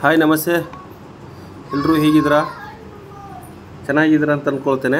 hi ನಮಸ್ತೆ ಎಲ್ಲರೂ ಹೇಗಿದ್ದೀರಾ ಚೆನ್ನಾಗಿದ್ದೀರಾ ಅಂತ ಅಂದ್ಕೊಳ್ತೇನೆ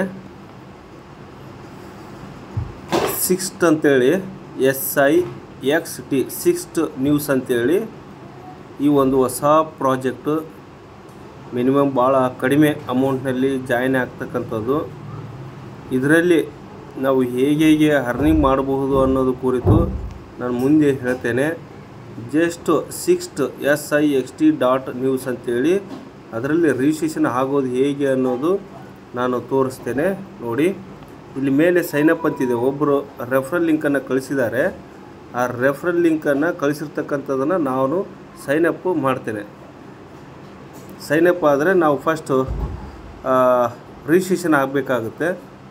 ಸಿಕ್ಸ್ಟ್ ಅಂತೇಳಿ S I X T sixth news ಅಂತೇಳಿ ಈ ಒಂದು ಹೊಸ ಪ್ರಾಜೆಕ್ಟು ಮಿನಿಮಮ್ ಭಾಳ ಕಡಿಮೆ ಅಮೌಂಟ್ನಲ್ಲಿ ಜಾಯ್ನ್ ಆಗ್ತಕ್ಕಂಥದ್ದು ಇದರಲ್ಲಿ ನಾವು ಹೇಗೆ ಹೇಗೆ ಅರ್ನಿಂಗ್ ಮಾಡಬಹುದು ಅನ್ನೋದು ಕುರಿತು ನಾನು ಮುಂದೆ ಹೇಳ್ತೇನೆ just sixth S I X T dot news ಅಂತೇಳಿ ಅದರಲ್ಲಿ ರಿಜಿಸ್ಟ್ರೇಷನ್ ಆಗೋದು ಹೇಗೆ ಅನ್ನೋದು ನಾನು ತೋರಿಸ್ತೇನೆ ನೋಡಿ ಇಲ್ಲಿ ಮೇಲೆ ಸೈನಪ್ ಅಂತಿದೆ ಒಬ್ಬರು ರೆಫರಲ್ ಲಿಂಕನ್ನು ಕಳಿಸಿದ್ದಾರೆ ಆ ರೆಫರಲ್ ಲಿಂಕನ್ನು ಕಳಿಸಿರ್ತಕ್ಕಂಥದ್ದನ್ನು ನಾನು ಸೈನಪ್ಪು ಮಾಡ್ತೇನೆ ಸೈನಪ್ ಆದರೆ ನಾವು ಫಸ್ಟು ರಿಜಿಸ್ಟ್ರೇಷನ್ ಆಗಬೇಕಾಗುತ್ತೆ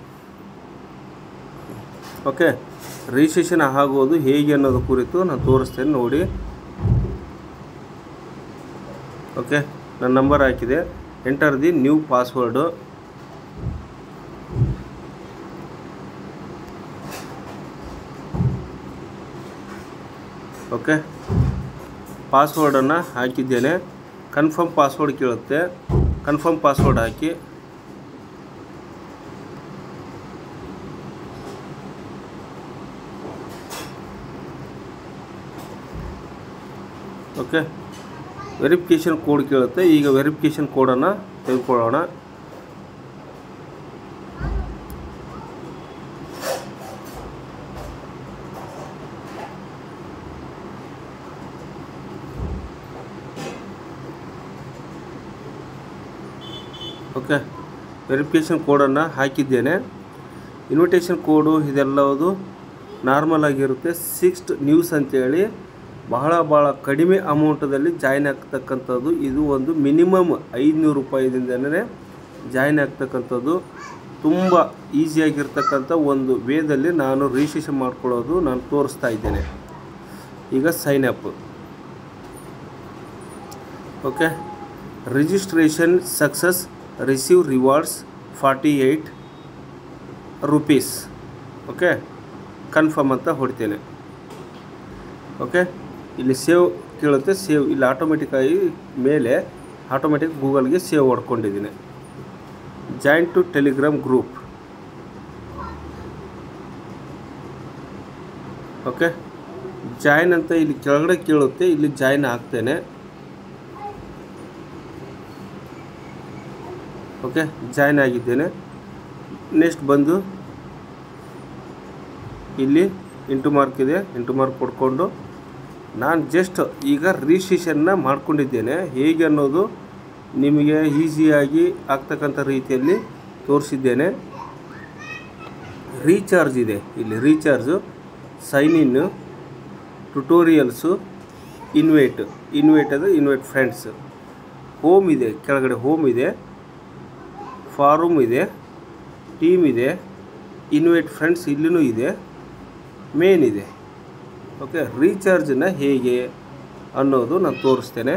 ಓಕೆ ರಿಜಿಸ್ಟ್ರೇಷನ್ ಆಗೋದು ಹೇಗೆ ಅನ್ನೋದು ಕುರಿತು ನಾನು ತೋರಿಸ್ತೇನೆ ನೋಡಿ ಓಕೆ ನನ್ನ ನಂಬರ್ ಹಾಕಿದೆ enter the new password okay ಪಾಸ್ವರ್ಡನ್ನು ಹಾಕಿದ್ದೇನೆ ಕನ್ಫರ್ಮ್ ಪಾಸ್ವರ್ಡ್ ಕೇಳುತ್ತೆ ಕನ್ಫರ್ಮ್ ಪಾಸ್ವರ್ಡ್ ಹಾಕಿ ಓಕೆ ವೆರಿಫಿಕೇಷನ್ ಕೋಡ್ ಕೇಳುತ್ತೆ ಈಗ ವೆರಿಫಿಕೇಷನ್ ಕೋಡನ್ನು ತೆಗೆದುಕೊಳ್ಳೋಣ ಓಕೆ ವೆರಿಫಿಕೇಷನ್ ಕೋಡನ್ನು ಹಾಕಿದ್ದೇನೆ ಇನ್ವಿಟೇಷನ್ ಕೋಡು ಇದೆಲ್ಲವುದು ನಾರ್ಮಲ್ ಆಗಿರುತ್ತೆ ಸಿಕ್ಸ್ಟ್ ನ್ಯೂಸ್ ಅಂತೇಳಿ ಬಹಳ ಭಾಳ ಕಡಿಮೆ ಅಮೌಂಟದಲ್ಲಿ ಜಾಯ್ನ್ ಆಗ್ತಕ್ಕಂಥದ್ದು ಇದು ಒಂದು ಮಿನಿಮಮ್ ಐದುನೂರು ರೂಪಾಯಿದಿಂದನೇ ಜಾಯ್ನ್ ಆಗ್ತಕ್ಕಂಥದ್ದು ತುಂಬ ಈಸಿಯಾಗಿರ್ತಕ್ಕಂಥ ಒಂದು ವೇದಲ್ಲಿ ನಾನು ರಿಜಿಸ್ಟ್ರೇಷನ್ ಮಾಡ್ಕೊಳ್ಳೋದು ನಾನು ತೋರಿಸ್ತಾ ಇದ್ದೇನೆ ಈಗ sign up okay registration success receive rewards forty eight rupees okay confirm ಅಂತ ಹೊಡ್ತೇನೆ ಓಕೆ ಇಲ್ಲಿ ಸೇವ್ ಕೇಳುತ್ತೆ ಸೇವ್ ಇಲ್ಲಿ ಆಟೋಮೆಟಿಕ್ಕಾಗಿ ಮೇಲೆ ಆಟೋಮೆಟಿಕ್ ಗೂಗಲ್ಗೆ ಸೇವ್ ಹೊಡ್ಕೊಂಡಿದ್ದೀನಿ join to Telegram group okay join ಅಂತ ಇಲ್ಲಿ ಕೆಳಗಡೆ ಕೇಳುತ್ತೆ ಇಲ್ಲಿ ಜಾಯಿನ್ ಆಗ್ತೇನೆ ಓಕೆ ಜಾಯ್ನ್ ಆಗಿದ್ದೇನೆ ನೆಕ್ಸ್ಟ್ ಬಂದು ಇಲ್ಲಿ ಇಂಟು ಮಾರ್ಕ್ ಇದೆ ಇಂಟು ಮಾರ್ಕ್ ಕೊಡ್ಕೊಂಡು ನಾನು ಜಸ್ಟ್ ಈಗ ರಿಜಿಸ್ಟ್ರೇಷನ್ನ ಮಾಡ್ಕೊಂಡಿದ್ದೇನೆ ಹೇಗೆ ಅನ್ನೋದು ನಿಮಗೆ ಈಸಿಯಾಗಿ ಆಗ್ತಕ್ಕಂಥ ರೀತಿಯಲ್ಲಿ ತೋರಿಸಿದ್ದೇನೆ ರೀಚಾರ್ಜ್ ಇದೆ ಇಲ್ಲಿ ರೀಚಾರ್ಜು ಸೈನ್ ಇನ್ನು ಟ್ಯುಟೋರಿಯಲ್ಸು ಇನ್ವೈಟ್ ಇನ್ವೈಟ್ ಅಂದರೆ ಇನ್ವೈಟ್ ಫ್ರೆಂಡ್ಸ್ ಹೋಮ್ ಇದೆ ಕೆಳಗಡೆ ಹೋಮ್ ಇದೆ ಫಾರೂಮ್ ಇದೆ ಟೀಮ್ ಇದೆ ಇನ್ವೈಟ್ ಫ್ರೆಂಡ್ಸ್ ಇಲ್ಲಿನೂ ಇದೆ ಮೇನ್ ಇದೆ ಓಕೆ ರೀಚಾರ್ಜನ್ನ ಹೇಗೆ ಅನ್ನೋದು ನಾನು ತೋರಿಸ್ತೇನೆ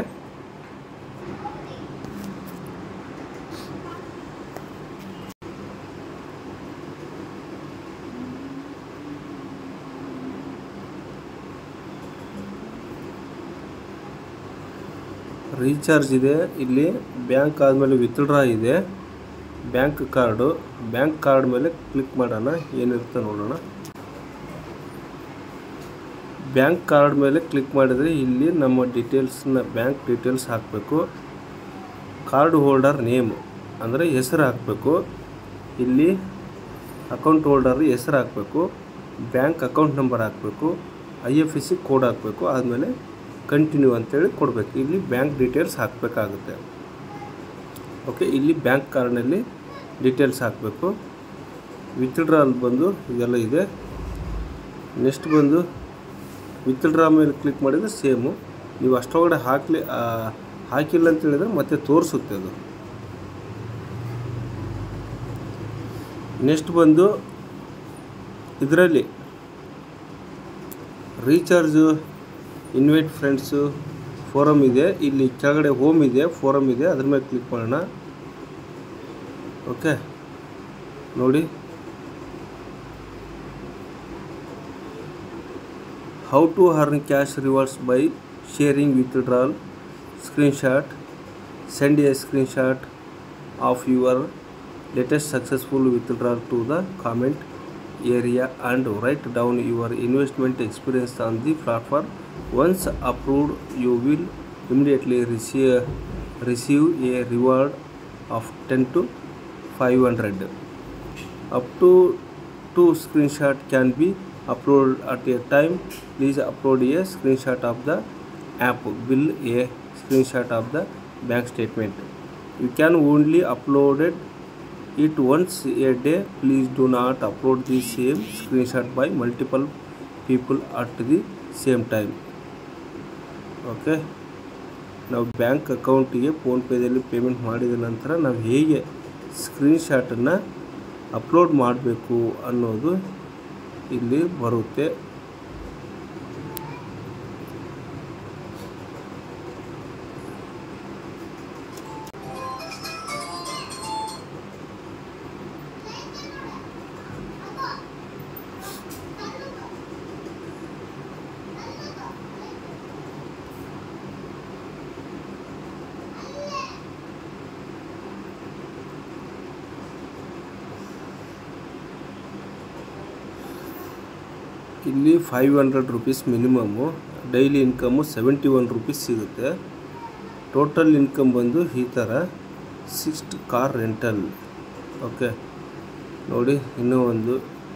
ರೀಚಾರ್ಜ್ ಇದೆ ಇಲ್ಲಿ ಬ್ಯಾಂಕ್ ಆದಮೇಲೆ ವಿತ್ಡ್ರಾ ಇದೆ ಬ್ಯಾಂಕ್ ಕಾರ್ಡು ಬ್ಯಾಂಕ್ ಕಾರ್ಡ್ ಮೇಲೆ ಕ್ಲಿಕ್ ಮಾಡೋಣ ಏನಿರುತ್ತೆ ನೋಡೋಣ ಬ್ಯಾಂಕ್ ಕಾರ್ಡ್ ಮೇಲೆ ಕ್ಲಿಕ್ ಮಾಡಿದರೆ ಇಲ್ಲಿ ನಮ್ಮ ಡೀಟೇಲ್ಸ್ನ ಬ್ಯಾಂಕ್ ಡೀಟೇಲ್ಸ್ ಹಾಕಬೇಕು ಕಾರ್ಡ್ ಹೋಲ್ಡರ್ ನೇಮ್ ಅಂದರೆ ಹೆಸರು ಹಾಕಬೇಕು ಇಲ್ಲಿ ಅಕೌಂಟ್ ಹೋಲ್ಡರ್ ಹೆಸರು ಹಾಕಬೇಕು ಬ್ಯಾಂಕ್ ಅಕೌಂಟ್ ನಂಬರ್ ಹಾಕಬೇಕು I F S C code ಹಾಕಬೇಕು ಆದಮೇಲೆ ಕಂಟಿನ್ಯೂ ಅಂತೇಳಿ ಕೊಡಬೇಕು ಇಲ್ಲಿ ಬ್ಯಾಂಕ್ ಡೀಟೇಲ್ಸ್ ಹಾಕಬೇಕಾಗುತ್ತೆ ಓಕೆ ಇಲ್ಲಿ ಬ್ಯಾಂಕ್ ಕಾರ್ಡ್ನಲ್ಲಿ ಡೀಟೇಲ್ಸ್ ಹಾಕಬೇಕು ವಿತ್ಡ್ರಾಲ್ ಬಂದು ಇದೆಲ್ಲ ಇದೆ ನೆಕ್ಸ್ಟ್ ಬಂದು ವಿತ್ಡ್ರಾ ಮೇಲೆ ಕ್ಲಿಕ್ ಮಾಡಿದರೆ ಸೇಮು ನೀವು ಅಷ್ಟೊಳಗಡೆ ಹಾಕಲಿ ಹಾಕಿಲ್ಲ ಅಂತ ಹೇಳಿದರೆ ಮತ್ತೆ ತೋರಿಸುತ್ತೆ ಅದು ನೆಕ್ಸ್ಟ್ ಬಂದು ಇದರಲ್ಲಿ ರೀಚಾರ್ಜು ಇನ್ವೈಟ್ ಫ್ರೆಂಡ್ಸು ಫೋರಮ್ ಇದೆ ಇಲ್ಲಿ ಕೆಳಗಡೆ ಹೋಮ್ ಇದೆ ಫೋರಮ್ ಇದೆ ಅದ್ರ ಮೇಲೆ ಕ್ಲಿಕ್ ಮಾಡೋಣ ಓಕೆ ನೋಡಿ how to earn cash rewards by sharing withdrawal screenshot send a screenshot of your latest successful withdrawal to the comment area and write down your investment experience on the platform once approved you will immediately receive receive a reward of 10 to 500 up to two screenshot can be uploaded at a time please upload a screenshot of the app bill a screenshot of the bank statement you can only upload it it once a day please do not upload the same screenshot by multiple people at the same time okay ನಾವು bank ಅಕೌಂಟಿಗೆ ಫೋನ್ಪೇದಲ್ಲಿ payment ಮಾಡಿದ ನಂತರ ನಾವು ಹೇಗೆ ಸ್ಕ್ರೀನ್ಶಾಟನ್ನು upload ಮಾಡಬೇಕು ಅನ್ನೋದು ಇಲ್ಲಿ ಬರುತ್ತೆ ಇಲ್ಲಿ five hundred rupees minimum daily income seventy one rupees ಸಿಗುತ್ತೆ ಟೋಟಲ್ ಇನ್ಕಮ್ ಬಂದು ಈ ಥರ ಸಿಕ್ಸ್ಟ್ ಕಾರ್ ರೆಂಟಲ್ ಓಕೆ ನೋಡಿ ಇನ್ನೂ ಒಂದು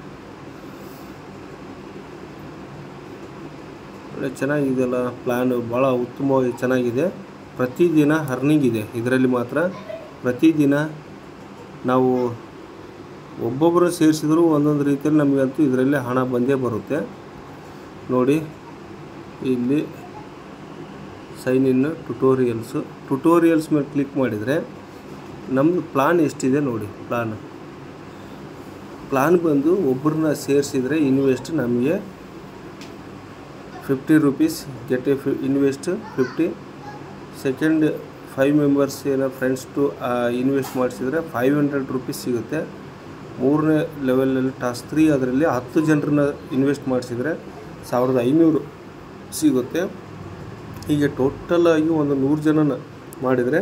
ಒಳ್ಳೆ ಚೆನ್ನಾಗಿದೆಯಲ್ಲ ಪ್ಲ್ಯಾನು ಭಾಳ ಉತ್ತಮವಾಗಿ ಚೆನ್ನಾಗಿದೆ ಪ್ರತಿದಿನ ಅರ್ನಿಂಗ್ ಇದೆ ಇದರಲ್ಲಿ ಮಾತ್ರ ಪ್ರತಿದಿನ ನಾವು ಒಬ್ಬೊಬ್ಬರು ಸೇರಿಸಿದ್ರು ಒಂದೊಂದು ರೀತಿಯಲ್ಲಿ ನಮಗಂತೂ ಇದರಲ್ಲಿ ಹಣ ಬಂದೇ ಬರುತ್ತೆ ನೋಡಿ ಇಲ್ಲಿ ಸೈನ್ ಇನ್ ಟ್ಯುಟೋರಿಯಲ್ಸು ಟ್ಯುಟೋರಿಯಲ್ಸ್ ಮೇಲೆ ಕ್ಲಿಕ್ ಮಾಡಿದರೆ ನಮ್ಮದು ಪ್ಲಾನ್ ಎಷ್ಟಿದೆ ನೋಡಿ ಪ್ಲಾನ್ ಪ್ಲಾನ್ ಬಂದು ಒಬ್ಬರನ್ನ ಸೇರಿಸಿದರೆ ಇನ್ವೆಸ್ಟ್ ನಮಗೆ fifty rupees get a fee invest fifty second five members ಏನೋ ಫ್ರೆಂಡ್ಸ್ ಟು ಇನ್ವೆಸ್ಟ್ ಮಾಡಿಸಿದರೆ ಫೈವ್ ಹಂಡ್ರೆಡ್ ರುಪೀಸ್ ಸಿಗುತ್ತೆ ಮೂರನೇ ಲೆವೆಲಲ್ಲಿ ಟಾಸ್ಕ್ ತ್ರೀ ಅದರಲ್ಲಿ ಹತ್ತು ಜನರನ್ನ ಇನ್ವೆಸ್ಟ್ ಮಾಡಿಸಿದರೆ ಸಾವಿರದ ಐನೂರು ಸಿಗುತ್ತೆ ಹೀಗೆ ಟೋಟಲ್ ಆಗಿ ಒಂದು ನೂರು ಜನನ ಮಾಡಿದರೆ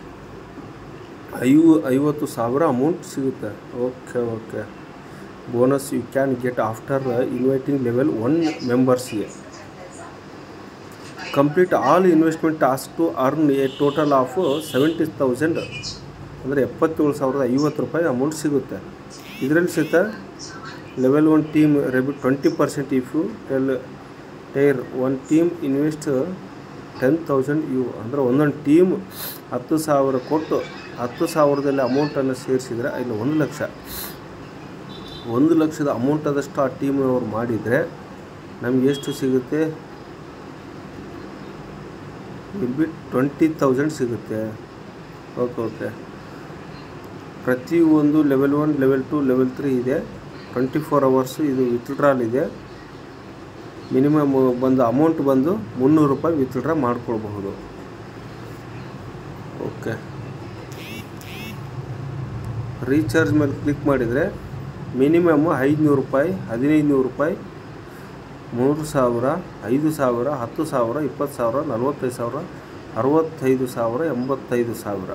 ಐವ ಐವತ್ತು ಸಾವಿರ ಅಮೌಂಟ್ ಸಿಗುತ್ತೆ okay okay bonus you can get after inviting level one ಮೆಂಬರ್ಸ್ಗೆ complete all investment task to earn a total of seventy thousand ಅಂದರೆ ಎಪ್ಪತ್ತೇಳು ಸಾವಿರದ ಐವತ್ತು ರೂಪಾಯಿ ಅಮೌಂಟ್ ಸಿಗುತ್ತೆ ಇದರಲ್ಲಿ ಸಹಿತ level one team rebate twenty percent if you tell tier one team invest ten thousand you ಅಂದರೆ ಒಂದೊಂದು ಟೀಮ್ ಹತ್ತು ಸಾವಿರ ಕೊಟ್ಟು ಹತ್ತು ಸಾವಿರದಲ್ಲಿ ಅಮೌಂಟನ್ನು ಸೇರಿಸಿದರೆ ಇಲ್ಲಿ ಒಂದು ಲಕ್ಷ ಒಂದು ಲಕ್ಷದ ಅಮೌಂಟ್ ಆದಷ್ಟು ಆ ಟೀಮ್ನವ್ರು ಮಾಡಿದರೆ ನಮ್ಗೆ ಎಷ್ಟು ಸಿಗುತ್ತೆ ವಿಲ್ ಬಿ ಟ್ವೆಂಟಿ ತೌಸಂಡ್ ಸಿಗುತ್ತೆ ಓಕೆ ಓಕೆ ಪ್ರತಿಯೊಂದು level one level two level three ಇದೆ ಟ್ವೆಂಟಿ ಫೋರ್ ಅವರ್ಸು ಇದು ವಿತ್ಡ್ರಾಲ್ ಇದೆ ಮಿನಿಮಮ್ ಬಂದು ಅಮೌಂಟ್ ಬಂದು ಮುನ್ನೂರು ರೂಪಾಯಿ ವಿತ್ಡ್ರಾ ಮಾಡ್ಕೊಳ್ಬಹುದು ಓಕೆ ರೀಚಾರ್ಜ್ ಮೇಲೆ ಕ್ಲಿಕ್ ಮಾಡಿದರೆ ಮಿನಿಮಮ್ ಐದುನೂರು ರೂಪಾಯಿ ಹದಿನೈದು ನೂರು ರೂಪಾಯಿ ಮೂರು ಸಾವಿರ ಐದು ಸಾವಿರ ಹತ್ತು ಸಾವಿರ ಇಪ್ಪತ್ತು ಸಾವಿರ ನಲವತ್ತೈದು ಸಾವಿರ ಅರವತ್ತೈದು ಸಾವಿರ ಎಂಬತ್ತೈದು ಸಾವಿರ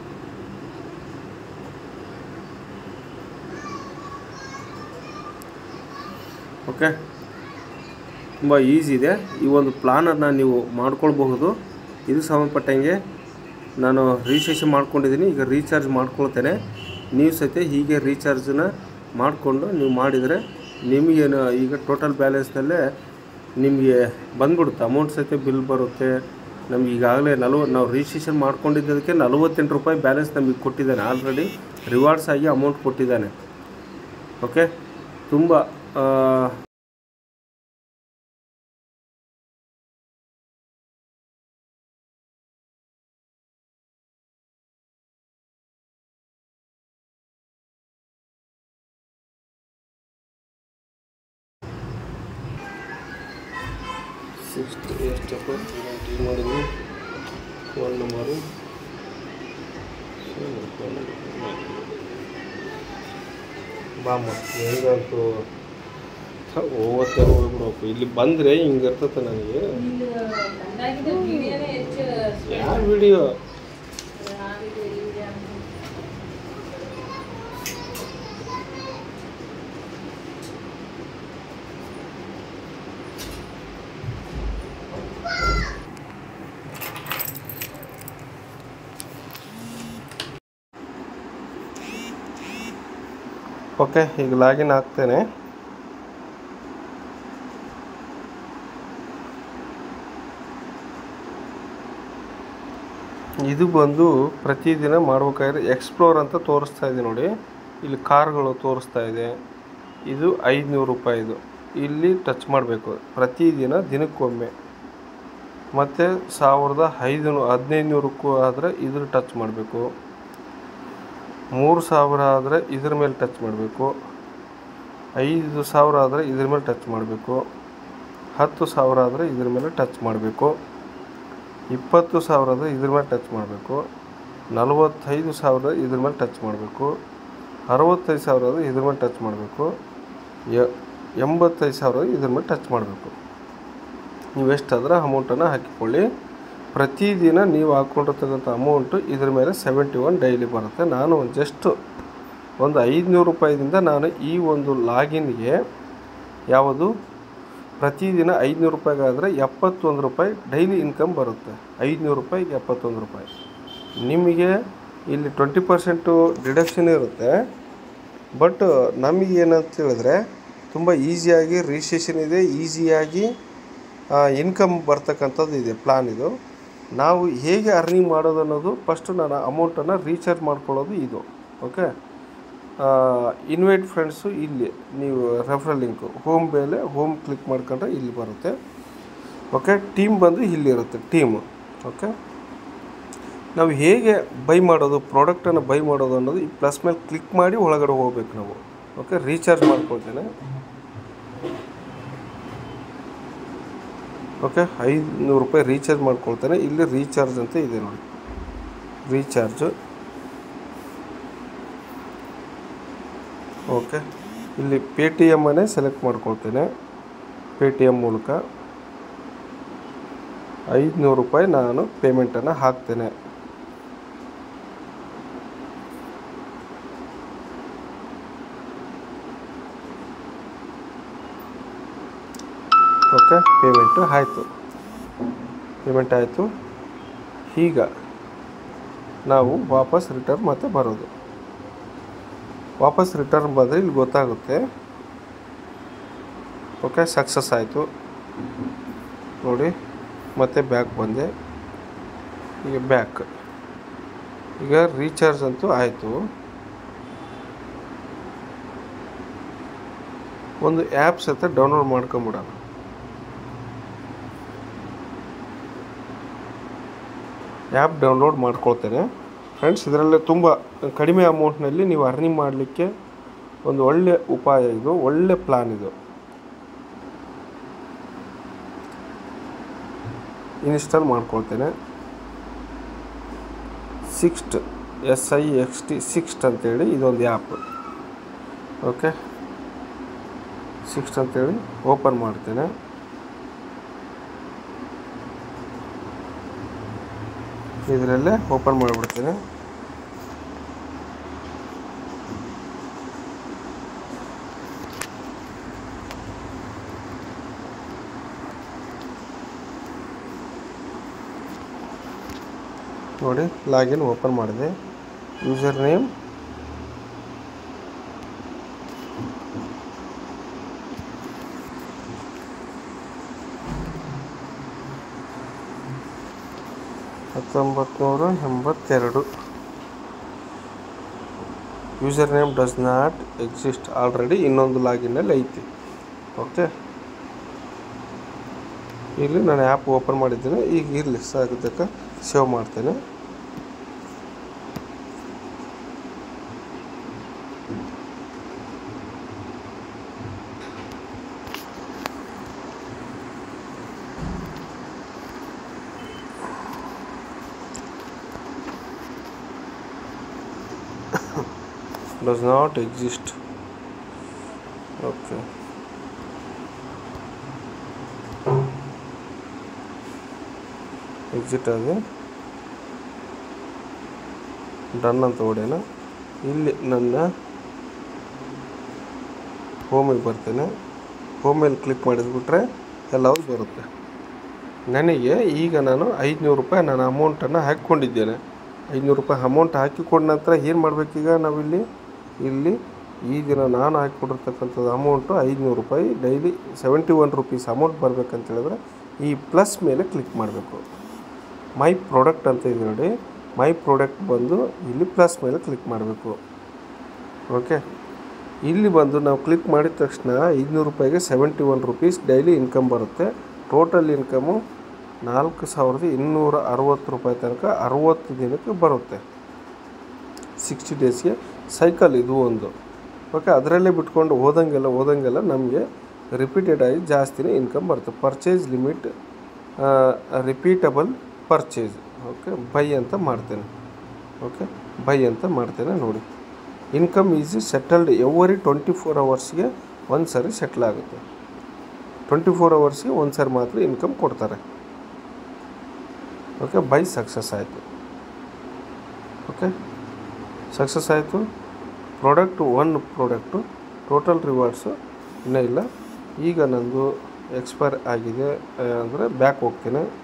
ಓಕೆ ತುಂಬ ಈಸಿ ಇದೆ ಈ ಒಂದು ಪ್ಲಾನನ್ನು ನೀವು ಮಾಡ್ಕೊಳ್ಬಹುದು ಇದು ಸಂಬಂಧಪಟ್ಟಂಗೆ ನಾನು ರಿಜಿಸ್ಟ್ರೇಷನ್ ಮಾಡ್ಕೊಂಡಿದ್ದೀನಿ ಈಗ ರೀಚಾರ್ಜ್ ಮಾಡ್ಕೊಳ್ತೇನೆ ನೀವು ಸಹಿತ ಹೀಗೆ ರೀಚಾರ್ಜನ್ನ ಮಾಡಿಕೊಂಡು ನೀವು ಮಾಡಿದರೆ ನಿಮಗೇನು ಈಗ ಟೋಟಲ್ ಬ್ಯಾಲೆನ್ಸ್ನಲ್ಲೇ ನಿಮಗೆ ಬಂದ್ಬಿಡುತ್ತೆ ಅಮೌಂಟ್ ಸಹಿತ ಬಿಲ್ ಬರುತ್ತೆ ನಮ್ಗೆ ಈಗಾಗಲೇ ನಲ್ವ ನಾವು ರಿಜಿಸ್ಟ್ರೇಷನ್ ಮಾಡ್ಕೊಂಡಿದ್ದದಕ್ಕೆ ನಲವತ್ತೆಂಟು ರೂಪಾಯಿ ಬ್ಯಾಲೆನ್ಸ್ ನಮಗೆ ಕೊಟ್ಟಿದ್ದಾನೆ ಆಲ್ರೆಡಿ ರಿವಾರ್ಡ್ಸ್ ಆಗಿ ಅಮೌಂಟ್ ಕೊಟ್ಟಿದ್ದಾನೆ ಓಕೆ ತುಂಬ ಆ, ಸಿಕ್ಸ್ಟ್ ಎಷ್ಟಪ್ಪ ಟೀ ಮಾಡಿದ್ವಿ ಫೋನ್ ನಂಬರು ಬಾಮ್ಮ ಹೆಂಗಂತೂ ಓವತ್ತೇನು ಹೋಗ್ಬಿಡಪ್ಪ ಇಲ್ಲಿ ಬಂದರೆ ಹಿಂಗೆ ಇರ್ತತೆ ನನಗೆ ಯಾವ ವಿಡಿಯೋ ಓಕೆ ಈಗ ಲಾಗಿನ್ ಆಗ್ತೇನೆ ಇದು ಬಂದು ಪ್ರತಿದಿನ ಮಾಡ್ಬೇಕಾದ್ರೆ ಎಕ್ಸ್ಪ್ಲೋರ್ ಅಂತ ತೋರಿಸ್ತಾ ಇದೆ ನೋಡಿ ಇಲ್ಲಿ ಕಾರ್ಗಳು ತೋರಿಸ್ತಾ ಇದೆ ಇದು ಐದುನೂರು ರೂಪಾಯಿದು ಇಲ್ಲಿ ಟಚ್ ಮಾಡಬೇಕು ಪ್ರತಿದಿನ ದಿನಕ್ಕೊಮ್ಮೆ ಮತ್ತು ಸಾವಿರದ ಐದು ಹದಿನೈದು ನೂರಕ್ಕೂ ಆದರೆ ಇದ್ರ ಟಚ್ ಮಾಡಬೇಕು ಮೂರು ಸಾವಿರ ಆದರೆ ಇದ್ರ ಮೇಲೆ ಟಚ್ ಮಾಡಬೇಕು ಐದು ಸಾವಿರ ಆದರೆ ಇದ್ರ ಮೇಲೆ ಟಚ್ ಮಾಡಬೇಕು ಹತ್ತು ಸಾವಿರ ಆದರೆ ಇದ್ರ ಮೇಲೆ ಟಚ್ ಮಾಡಬೇಕು ಇಪ್ಪತ್ತು ಸಾವಿರ ಆದರೆ ಇದ್ರ ಮೇಲೆ ಟಚ್ ಮಾಡಬೇಕು ನಲವತ್ತೈದು ಸಾವಿರ ಇದ್ರ ಮೇಲೆ ಟಚ್ ಮಾಡಬೇಕು ಅರವತ್ತೈದು ಸಾವಿರ ಆದರೆ ಇದ್ರ ಮೇಲೆ ಟಚ್ ಮಾಡಬೇಕು ಯ ಎಂಬತ್ತೈದು ಸಾವಿರ ಇದ್ರ ಮೇಲೆ ಟಚ್ ಮಾಡಬೇಕು ನೀವು ಎಷ್ಟಾದ್ರೆ ಅಮೌಂಟನ್ನು ಹಾಕಿಕೊಳ್ಳಿ ಪ್ರತಿದಿನ ನೀವು ಹಾಕ್ಕೊಂಡಿರ್ತಕ್ಕಂಥ ಅಮೌಂಟು ಇದ್ರ ಮೇಲೆ ಸೆವೆಂಟಿ ಒನ್ ಡೈಲಿ ಬರುತ್ತೆ ನಾನು ಜಸ್ಟ್ ಒಂದು ಐದುನೂರು ರೂಪಾಯಿದಿಂದ ನಾನು ಈ ಒಂದು ಲಾಗಿನ್ಗೆ ಯಾವುದು ಪ್ರತಿದಿನ ಐದುನೂರು ರೂಪಾಯಿಗಾದರೆ ಎಪ್ಪತ್ತೊಂದು ರೂಪಾಯಿ ಡೈಲಿ ಇನ್ಕಮ್ ಬರುತ್ತೆ ಐದುನೂರು ರೂಪಾಯಿಗೆ ಎಪ್ಪತ್ತೊಂದು ರೂಪಾಯಿ ನಿಮಗೆ ಇಲ್ಲಿ ಟ್ವೆಂಟಿ ಪರ್ಸೆಂಟು ಡಿಡಕ್ಷನ್ ಇರುತ್ತೆ ಬಟ್ ನಮಗೆ ಏನಂತ ಹೇಳಿದ್ರೆ ತುಂಬ ಈಸಿಯಾಗಿ ರಿಜಿಸ್ಟ್ರೇಷನ್ ಇದೆ ಈಸಿಯಾಗಿ ಇನ್ಕಮ್ ಬರ್ತಕ್ಕಂಥದ್ದು ಇದೆ ಪ್ಲಾನ್ ಇದು ನಾವು ಹೇಗೆ ಅರ್ನಿಂಗ್ ಮಾಡೋದು ಅನ್ನೋದು ಫಸ್ಟು ನಾನು ಅಮೌಂಟನ್ನು ರೀಚಾರ್ಜ್ ಮಾಡ್ಕೊಳ್ಳೋದು ಇದು ಓಕೆ ಇನ್ವೈಟ್ ಫ್ರೆಂಡ್ಸು ಇಲ್ಲಿ ನೀವು ರೆಫರಲ್ ಲಿಂಕು ಹೋಮ್ ಮೇಲೆ ಹೋಮ್ ಕ್ಲಿಕ್ ಮಾಡ್ಕೊಂಡ್ರೆ ಇಲ್ಲಿ ಬರುತ್ತೆ ಓಕೆ ಟೀಮ್ ಬಂದು ಇಲ್ಲಿರುತ್ತೆ ಟೀಮು ಓಕೆ ನಾವು ಹೇಗೆ ಬೈ ಮಾಡೋದು ಪ್ರಾಡಕ್ಟನ್ನು ಬೈ ಮಾಡೋದು ಅನ್ನೋದು ಈ ಪ್ಲಸ್ ಮೇಲೆ ಕ್ಲಿಕ್ ಮಾಡಿ ಒಳಗಡೆ ಹೋಗ್ಬೇಕು ನಾವು ಓಕೆ ರೀಚಾರ್ಜ್ ಮಾಡ್ಕೊಳ್ತೇನೆ ಓಕೆ ಐದುನೂರು ರೂಪಾಯಿ ರೀಚಾರ್ಜ್ ಮಾಡ್ಕೊಳ್ತೇನೆ ಇಲ್ಲಿ ರೀಚಾರ್ಜ್ ಅಂತ ಇದೆ ನೋಡಿ ರೀಚಾರ್ಜು ಓಕೆ ಇಲ್ಲಿ ಪೇ ಟಿ ಎಮ್ಮನ್ನೇ ಸೆಲೆಕ್ಟ್ ಮಾಡ್ಕೊಳ್ತೇನೆ ಪೇ ಟಿ ಎಮ್ ಮೂಲಕ ಐದುನೂರು ರೂಪಾಯಿ ನಾನು ಪೇಮೆಂಟನ್ನು ಹಾಕ್ತೇನೆ ಓಕೆ ಪೇಮೆಂಟು ಆಯಿತು ಪೇಮೆಂಟ್ ಆಯಿತು ಈಗ ನಾವು ವಾಪಸ್ ರಿಟರ್ನ್ ಮತ್ತೆ ಬರೋದು ವಾಪಸ್ ರಿಟರ್ನ್ ಬಂದರೆ ಇಲ್ಲಿ ಗೊತ್ತಾಗುತ್ತೆ ಓಕೆ ಸಕ್ಸಸ್ ಆಯಿತು ನೋಡಿ ಮತ್ತೆ ಬ್ಯಾಕ್ ಬಂದೆ ಈಗ ಬ್ಯಾಕ್ ಈಗ ರೀಚಾರ್ಜ್ ಅಂತೂ ಆಯಿತು ಒಂದು ಆ್ಯಪ್ಸ್ ಅಂತ ಡೌನ್ಲೋಡ್ ಮಾಡ್ಕೊಂಬಿಡೋಣ ಆ್ಯಪ್ ಡೌನ್ಲೋಡ್ ಮಾಡ್ಕೊಳ್ತೇನೆ ಫ್ರೆಂಡ್ಸ್ ಇದರಲ್ಲೇ ತುಂಬ ಕಡಿಮೆ ಅಮೌಂಟ್ನಲ್ಲಿ ನೀವು ಅರ್ನಿಂಗ್ ಮಾಡಲಿಕ್ಕೆ ಒಂದು ಒಳ್ಳೆ ಉಪಾಯ ಇದು ಒಳ್ಳೆ ಪ್ಲಾನ್ ಇದು ಇನ್ಸ್ಟಾಲ್ ಮಾಡ್ಕೊಳ್ತೇನೆ Sixt S I X T Sixt ಅಂತೇಳಿ ಇದೊಂದು ಆ್ಯಪ್ ಓಕೆ ಸಿಕ್ಸ್ಟ್ ಅಂತೇಳಿ ಓಪನ್ ಮಾಡ್ತೇನೆ ಇದರಲ್ಲೇ ಓಪನ್ ಮಾಡಿಬಿಡ್ತೇನೆ ನೋಡಿ ಲಾಗಿನ್ ಓಪನ್ ಮಾಡಿದೆ ಯೂಸರ್ ನೇಮ್ ಹತ್ತೊಂಬತ್ತು ನೂರ ಎಂಬತ್ತೆರಡು user name does not exist already ಇನ್ನೊಂದು ಲಾಗಿನ್ನಲ್ಲಿ ಐತಿ ಓಕೆ ಇಲ್ಲಿ ನಾನು ಆ್ಯಪ್ ಓಪನ್ ಮಾಡಿದ್ದೇನೆ ಈಗ ಇರಲಿ ಸಾಕೋದಕ್ಕೆ ಸೇವ್ ಮಾಡ್ತೇನೆ does not exist okay exit ಆಗಿ ಡನ್ ಅಂತ ಹೊಡೆಯೋಣ ಇಲ್ಲಿ ನನ್ನ ಹೋಮಿಗೆ ಬರ್ತೇನೆ ಹೋಮೇಲೆ ಕ್ಲಿಕ್ ಮಾಡಿದ್ಬಿಟ್ರೆ ಎಲ್ಲವೂ ಬರುತ್ತೆ ನನಗೆ ಈಗ ನಾನು ಐದುನೂರು ರೂಪಾಯಿ ನಾನು ಅಮೌಂಟನ್ನು ಹಾಕ್ಕೊಂಡಿದ್ದೇನೆ ಐದುನೂರು ರೂಪಾಯಿ ಅಮೌಂಟ್ ಹಾಕಿಕೊಂಡ ನಂತರ ಏನು ಮಾಡಬೇಕೀಗ ನಾವಿಲ್ಲಿ ಇಲ್ಲಿ ಈ ದಿನ ನಾನು ಹಾಕಿಕೊಡಿರ್ತಕ್ಕಂಥದ್ದು ಅಮೌಂಟು ಐದುನೂರು ರೂಪಾಯಿ daily seventy one rupees amount ಬರಬೇಕಂತ ಹೇಳಿದ್ರೆ ಈ ಪ್ಲಸ್ ಮೇಲೆ ಕ್ಲಿಕ್ ಮಾಡಬೇಕು ಮೈ ಪ್ರಾಡಕ್ಟ್ ಅಂತ ಇದೆ ನೋಡಿ ಮೈ ಪ್ರಾಡಕ್ಟ್ ಬಂದು ಇಲ್ಲಿ ಪ್ಲಸ್ ಮೇಲೆ ಕ್ಲಿಕ್ ಮಾಡಬೇಕು ಓಕೆ ಇಲ್ಲಿ ಬಂದು ನಾವು ಕ್ಲಿಕ್ ಮಾಡಿದ ತಕ್ಷಣ ಐದುನೂರು ರೂಪಾಯಿಗೆ seventy one rupees daily income ಬರುತ್ತೆ ಟೋಟಲ್ ಇನ್ಕಮು ನಾಲ್ಕು ಸಾವಿರದ ಇನ್ನೂರ ಅರವತ್ತು ರೂಪಾಯಿ ತನಕ ಅರವತ್ತು ದಿನಕ್ಕೆ ಬರುತ್ತೆ ಸಿಕ್ಸ್ಟಿ ಡೇಸ್ಗೆ ಸೈಕಲ್ ಇದು ಒಂದು ಓಕೆ ಅದರಲ್ಲೇ ಬಿಟ್ಕೊಂಡು ಹೋದಂಗೆಲ್ಲ ಹೋದಂಗೆಲ್ಲ ನಮಗೆ ರಿಪೀಟೆಡ್ ಆಗಿ ಜಾಸ್ತಿನೇ ಇನ್ಕಮ್ ಬರುತ್ತೆ purchase limit repeatable purchase okay buy ಅಂತ ಮಾಡ್ತೇನೆ ಓಕೆ ಬೈ ಅಂತ ಮಾಡ್ತೇನೆ ನೋಡಿ income is settled every twenty four ಅವರ್ಸ್ಗೆ ಒಂದು ಸರಿ ಸೆಟ್ಲ್ ಆಗುತ್ತೆ ಟ್ವೆಂಟಿ ಫೋರ್ ಅವರ್ಸ್ಗೆ ಒಂದು ಸರಿ ಮಾತ್ರ ಇನ್ಕಮ್ ಕೊಡ್ತಾರೆ ಓಕೆ ಬೈ ಸಕ್ಸಸ್ ಆಯಿತು ಓಕೆ ಸಕ್ಸಸ್ ಆಯಿತು product one product total rewards ಇನ್ನೂ ಇಲ್ಲ ಈಗ ನಂದು ಎಕ್ಸ್ಪೈರ್ ಆಗಿದೆ ಅಂದರೆ ಬ್ಯಾಕ್ ಹೋಗ್ತೀನಿ